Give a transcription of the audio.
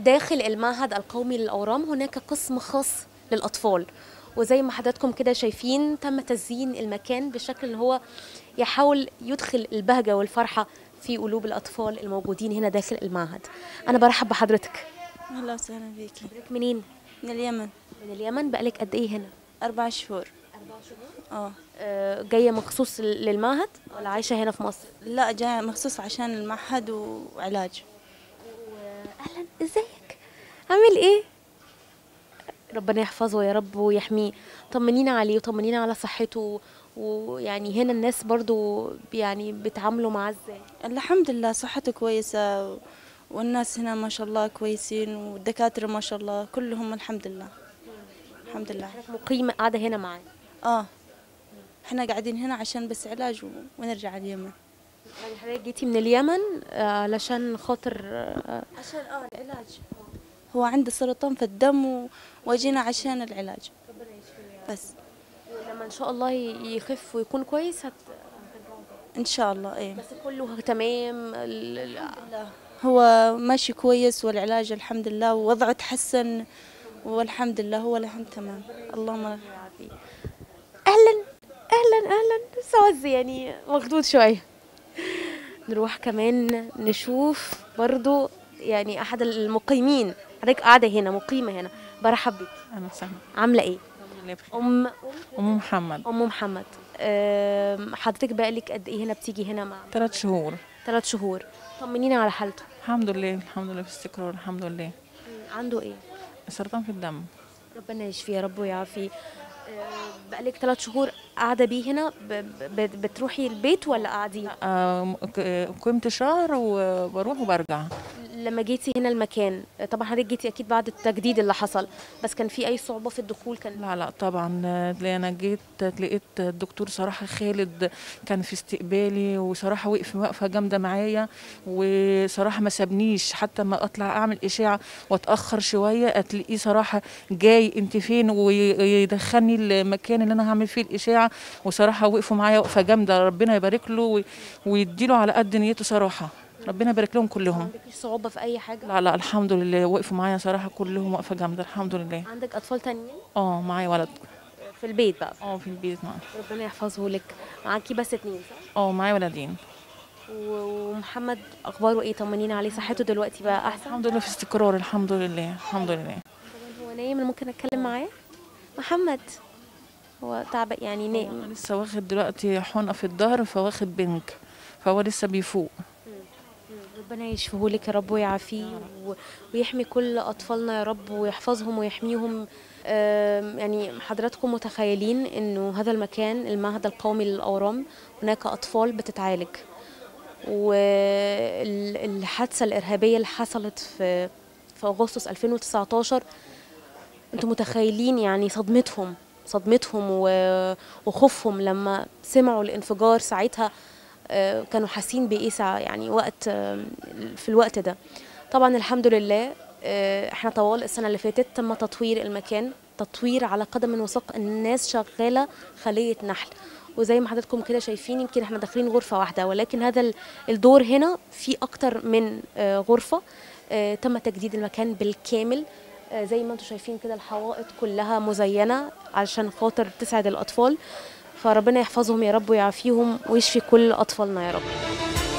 داخل المعهد القومي للأورام هناك قسم خاص للأطفال وزي ما حضراتكم كده شايفين تم تزيين المكان بشكل ان هو يحاول يدخل البهجة والفرحة في قلوب الأطفال الموجودين هنا داخل المعهد أنا برحب بحضرتك اهلا وسهلا فيكي حضرتك منين؟ من اليمن من اليمن بقالك قد إيه هنا؟ اربع شهور أربع شهور اه آه، جاية مخصوص للمعهد ولا عايشة هنا في مصر؟ لا جاي مخصوص عشان المعهد وعلاج اهلا ازيك عامل ايه ربنا يحفظه يا رب ويحميه طمنينا عليه وطمنينا على صحته ويعني هنا الناس برضو يعني بيتعاملوا معاه ازاي الحمد لله صحته كويسة والناس هنا ما شاء الله كويسين والدكاترة ما شاء الله كلهم الحمد لله الحمد لله حضرتك مقيمة قاعدة هنا معاه اه احنا قاعدين هنا عشان بس علاج و- ونرجع اليمن يعني حضرتك جيتي من اليمن آه، علشان خاطر آه، عشان اه العلاج هو عنده سرطان في الدم و- وجينا عشان العلاج بس ولما ان شاء الله يخف ويكون كويس هت... ان شاء الله ايه بس كله تمام ال- ال- لا هو ماشي كويس والعلاج الحمد لله ووضعه تحسن والحمد لله هو الحمد تمام اللهم اهلا اهلا اهلا سعز يعني مخدود شويه نروح كمان نشوف برضو يعني احد المقيمين حضرتك قاعده هنا مقيمه هنا برحب بك اهلا وسهلا عامله ايه الحمد لله بخير ام ام محمد ام محمد أم، حضرتك بقالك قد ايه هنا بتيجي هنا مع ثلاث شهور ثلاث شهور طمنينا على حالته الحمد لله الحمد لله في استقرار الحمد لله عنده ايه سرطان في الدم ربنا يشفيه يا رب ويعافيه أه، بقالك ثلاث شهور قاعده بيه هنا ب- ب- بتروحي البيت ولا قاعدين آه، ك- قمت شهر وبروح وبرجع لما جيتي هنا المكان طبعا حضرتك جيتي اكيد بعد التجديد اللي حصل بس كان في اي صعوبه في الدخول كان لا لا طبعا آه، انا جيت لقيت الدكتور صراحه خالد كان في استقبالي وصراحه وقف وقفه جامده معايا وصراحه ما سابنيش حتى ما اطلع اعمل اشاعه واتاخر شويه هتلاقيه صراحه جاي انت فين ويدخلني المكان اللي انا هعمل فيه الاشاعه وصراحه وقفوا معايا وقفه جامده ربنا يبارك له وي- ويديله على قد نيته صراحه ربنا يبارك لهم كلهم عندك صعوبه في اي حاجه لا لا الحمد لله وقفوا معايا صراحه كلهم وقفه جامده الحمد لله عندك اطفال تانيين اه معايا ولد في البيت بقى اه في البيت معايا ربنا يحفظه لك معاكي بس اتنين صح اه معايا ولدين و- ومحمد اخباره ايه طمنينا عليه صحته دلوقتي بقى احسن الحمد لله في استقرار الحمد لله الحمد لله طبعاً هو نايم انا ممكن اتكلم معاه محمد هو تعب يعني نايم أنا لسه واخد دلوقتي حقنه في الظهر فواخد بنك فهو لسه بيفوق ربنا يشفيه لك يا رب ويعافيه و- ويحمي كل اطفالنا يا رب ويحفظهم ويحميهم آم، يعني حضراتكم متخيلين انه هذا المكان المعهد القومي للاورام هناك اطفال بتتعالج والحادثه الارهابيه اللي حصلت في في اغسطس 2019 انتم متخيلين يعني صدمتهم صدمتهم و- وخوفهم لما سمعوا الانفجار ساعتها آه، كانوا حاسين بايه ساعة يعني وقت آه، في الوقت ده طبعا الحمد لله آه، احنا طوال السنه اللي فاتت تم تطوير المكان تطوير على قدم وساق الناس شغاله خليه نحل وزي ما حضراتكم كده شايفين يمكن احنا داخلين غرفه واحده ولكن هذا ال- الدور هنا في اكتر من آه، غرفه آه، تم تجديد المكان بالكامل آه، زي ما انتم شايفين كده الحوائط كلها مزينه علشان خاطر تسعد الاطفال فربنا يحفظهم يا رب ويعافيهم ويشفي كل اطفالنا يا رب